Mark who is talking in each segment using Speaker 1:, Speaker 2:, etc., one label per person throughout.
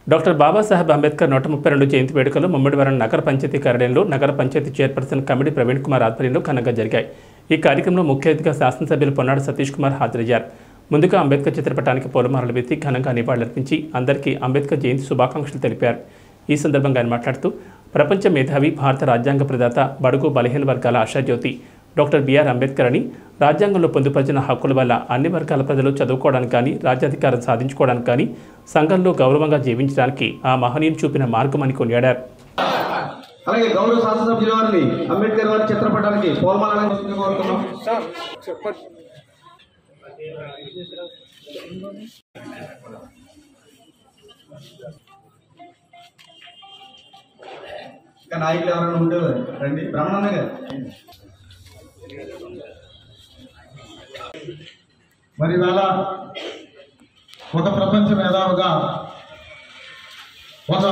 Speaker 1: Doctor Babasaheb Ambedkar నూట ముప్పై రెండు జయంతి వేడుకలు ముమ్మడివరం నగర పంచాయతీ కార్యాలయంలో నగర పంచాయతీ చైర్పర్సన్ కమిడి ప్రవీణ్ కుమార్ ఆధ్వర్యంలో ఘనంగా జరిగాయి ఈ కార్యక్రమంలో ముఖ్య అతిథిగా శాసనసభ్యులు పొన్నాడు సతీష్ కుమార్ హాజరయ్యారు ముందుగా అంబేద్కర్ చిత్రపటానికి పూలమాలలు వేసి ఘనంగా నివాళులర్పించి అందరికీ అంబేద్కర్ జయంతి శుభాకాంక్షలు తెలిపారు ఈ సందర్భంగా ఆయన మాట్లాడుతూ ప్రపంచ మేధావి భారత రాజ్యాంగ ప్రదాత బడుగు బలహీన వర్గాల ఆశాజ్యోతి డాక్టర్ బిఆర్ అంబేద్కర్ అని రాజ్యాంగంలో పొందుపరిచిన హక్కుల వల్ల అన్ని వర్గాల ప్రజలు చదువుకోవడానికి కానీ రాజ్యాధికారం సాధించుకోవడానికి కానీ సంఘంలో గౌరవంగా జీవించడానికి ఆ మహనీయులు చూపిన మార్గం అని కొనియాడారు
Speaker 2: అలాగే గౌరవ శాసనసభ్యుల వారిని అంబేద్కర్ వారి చిత్రపటానికి పూలమాలని కోరుతున్నాం ఇంకా నాయకులు ఎవరైనా ఉండేవారు రండి బ్రహ్మానంద గారు
Speaker 3: మరి ఇవాళ ఒక ప్రపంచ మేధావుగా ఒక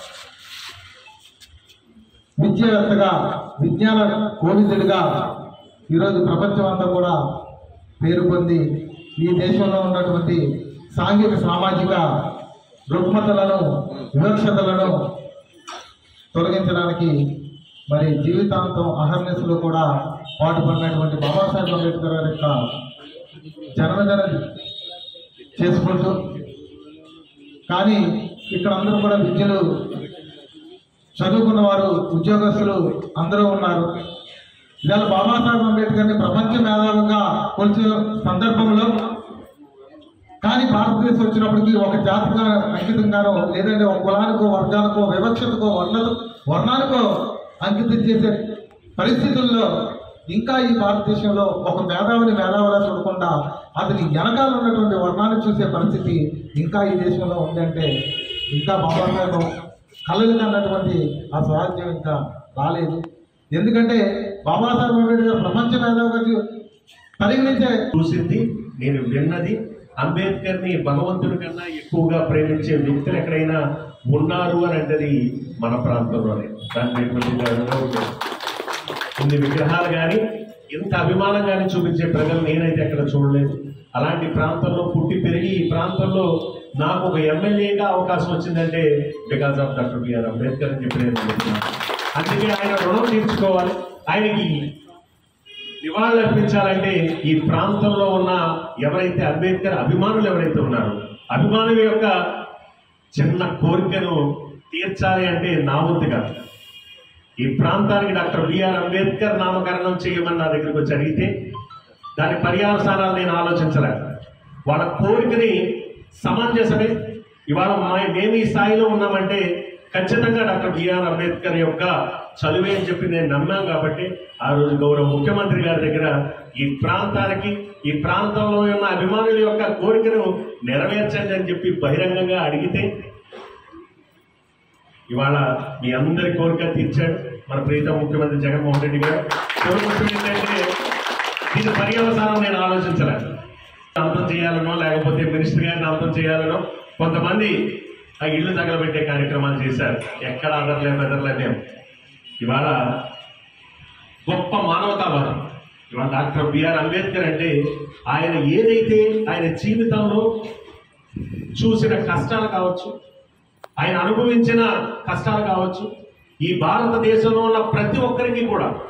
Speaker 3: విద్యావేత్తగా విజ్ఞాన కోవిదుడిగా ఈరోజు ప్రపంచం అంతా కూడా పేరు పొంది ఈ దేశంలో ఉన్నటువంటి సాంఘిక సామాజిక రుగ్మతలను వివక్షతలను తొలగించడానికి మరి జీవితాంతం అహర్నిశలు కూడా పాటుపడినటువంటి బాబాసాహెబ్ అంబేద్కర్ గారి యొక్క జన్మదిన చేసుకుంటూ కానీ ఇక్కడ అందరూ కూడా విద్యలు చదువుకున్న వారు ఉద్యోగస్తులు అందరూ ఉన్నారు ఇవాళ బాబాసాహెబ్ అంబేద్కర్ని ప్రపంచ మేధావిగా కొలిచే సందర్భంలో కానీ భారతదేశం వచ్చినప్పటికీ ఒక జాతిగా అంకితంగానో లేదంటే ఒక కులానికో వర్గానికో వివక్షతకో వర్ణ వర్ణానికో అంకితం చేసే పరిస్థితుల్లో ఇంకా ఈ భారతదేశంలో ఒక మేధావిని మేధావిలా చూడకుండా అతని వెనకాల ఉన్నటువంటి వర్ణాన్ని చూసే పరిస్థితి ఇంకా ఈ దేశంలో ఉందంటే ఇంకా బాబాసాహెబ్ కళలు కన్నటువంటి ఆ స్వరాజ్యం ఇంకా రాలేదు ఎందుకంటే బాబాసాహెబ్ అంబేద్కర్ ప్రపంచ మేధావిగా చూ- పరిగణించే
Speaker 4: చూసింది నేను విన్నది అంబేద్కర్ ని భగవంతుడి కన్నా ఎక్కువగా ప్రేమించే వ్యక్తులు ఎక్కడైనా ఉన్నారు అని అంటది మన ప్రాంతంలోనే దాన్ని ఎటువంటి డౌట్ లేదు. ఇన్ని విగ్రహాలు కానీ ఇంత అభిమానం కానీ చూపించే ప్రజలు నేనైతే ఎక్కడ చూడలేదు అలాంటి ప్రాంతంలో పుట్టి పెరిగి ఈ ప్రాంతంలో నాకు ఒక ఎమ్మెల్యేగా అవకాశం వచ్చిందంటే because of doctor BR Ambedkar అని చెప్పి నేను చెప్తున్నాను. అందుకే ఆయన రుణం తీర్చుకోవాలి ఆయనకి నివాళులు అర్పించాలంటే ఈ ప్రాంతంలో ఉన్న ఎవరైతే అంబేద్కర్ అభిమానులు ఎవరైతే ఉన్నారో అభిమానుల యొక్క చిన్న కోరికను తీర్చాలి అంటే నా వంతు కాదు ఈ ప్రాంతానికి డాక్టర్ బిఆర్ అంబేద్కర్ నామకరణం చేయమని నా దగ్గరికి వచ్చి అడిగితే దాని పర్యావసానాలు నేను ఆలోచించలేక వాళ్ళ కోరికని సమంజసమే ఇవాళ మా- మేము ఈ స్థాయిలో ఉన్నామంటే ఖచ్చితంగా డాక్టర్ బిఆర్ అంబేద్కర్ యొక్క చదువే అని చెప్పి నేను నమ్మాను కాబట్టి ఆ రోజు గౌరవ ముఖ్యమంత్రి గారి దగ్గర ఈ ప్రాంతానికి ఈ ప్రాంతంలో ఉన్న అభిమానుల యొక్క కోరికను నెరవేర్చండి అని చెప్పి బహిరంగంగా అడిగితే ఇవాళ మీ అందరి కోరిక తీర్చాడు మన ప్రీతం ముఖ్యమంత్రి జగన్మోహన్ రెడ్డి గారు కోరుకుంటూ ఏంటంటే దీని పర్యవసానం నేను ఆలోచించలేదు అంతం చేయాలనో లేకపోతే మినిస్టర్ గారిని అంతం చేయాలనో కొంతమంది ఆ ఇల్లు తగలబెట్టే కార్యక్రమాలు చేశారు ఎక్కడ అదర్లే బెదర్లే మేము ఇవాళ గొప్ప మానవతావాదం ఇవాళ డాక్టర్ బిఆర్ అంబేద్కర్ అంటే ఆయన ఏదైతే ఆయన జీవితంలో చూసిన కష్టాలు కావచ్చు ఆయన అనుభవించిన కష్టాలు కావచ్చు ఈ భారతదేశంలో ఉన్న ప్రతి ఒక్కరికి కూడా